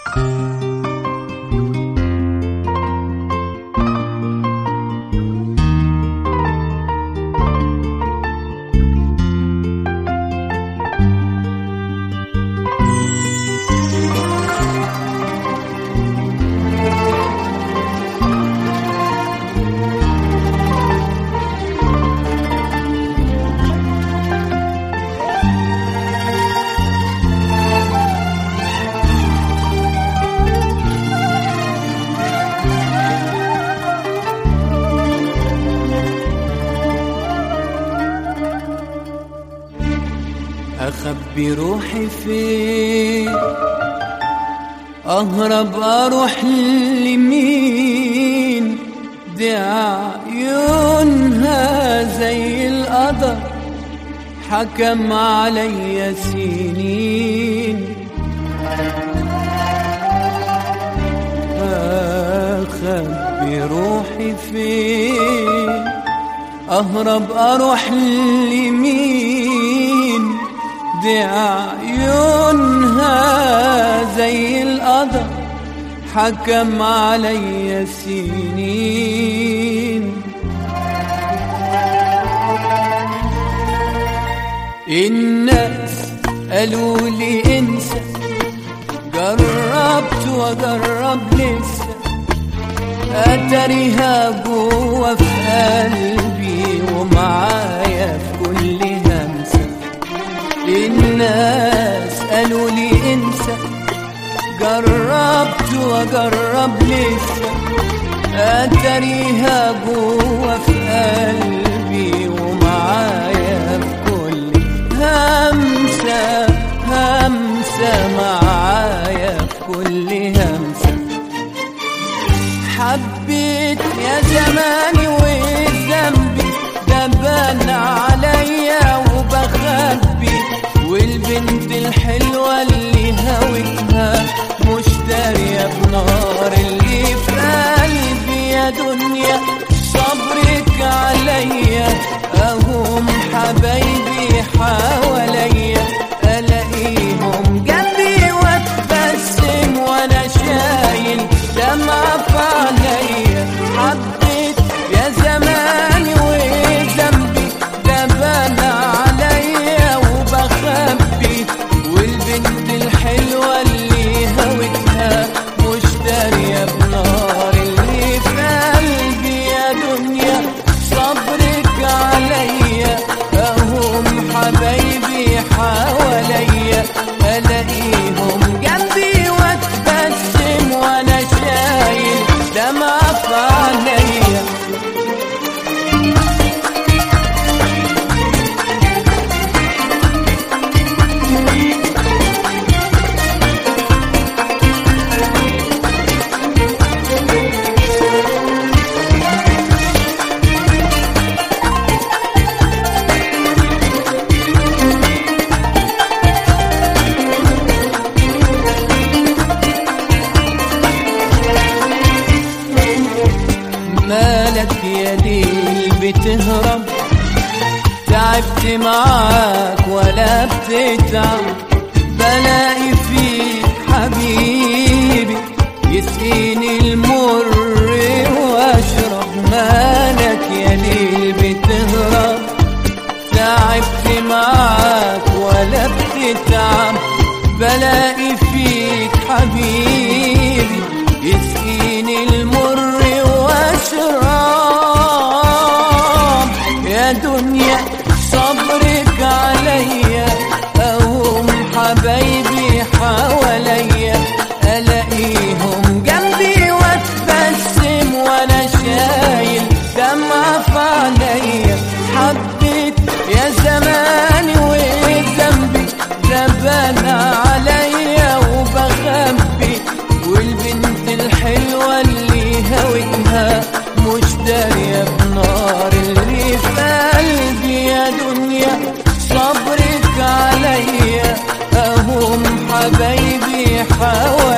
أخبي روحي فين أهرب أروح لمين دي عيونها زي القدر حكم عليا سنين أخبي روحي فين أهرب أروح لمين دي عيونها زي القدر حكم عليا سنين الناس قالوا لي انسى جربت واجرب لسه اتريها جوه في قلبي ومعايا في كل همسه الناس قالوا لي انسى جربت واجرب لسه اتريها جوه في قلبي ومعايا في كل همسه همسه معايا في كل همسه حبيت يا زماني وذنبي ده بان عليا وبخبي والبنت الحلوة اللي هوتها مشترية بنار اللي في قلبي يا دنيا صبرك عليا اهم حبايبي حواليا الاقيهم جنبي واتبسم وانا شايل دمع في عينيا حبيت يا زماني وذنبي ده بان عليا وبخبي والبنت الحلوة اللي هوتها مشترية بنار اللي في قلبي يا دنيا صبرك عليا اهم حبايبي حواليا الاقيهم جنبي واتبسم وانا شايل دمع في عينيا مالك يا ديل بتهرب تعبت معاك ولا بتتعب بلاقي فيك حبيبي يسقيني المر واشرب مالك يا ديل بتهرب تعبت معاك ولا بتتعب بلاقي فيك حبيبي يسقيني المر واشرب يا دنيا صبرك عليا اهم حبايبي حواليا الاقيهم جنبي واتبسم وانا شايل دمع في عينيا حبيت يا زماني وذنبي زبان عليا وبخبي والبنت الحلوة اللي هوتها مشترية بنار اللي في قلبي يا دنيا صبرك عليا اهم حبايبي حواليا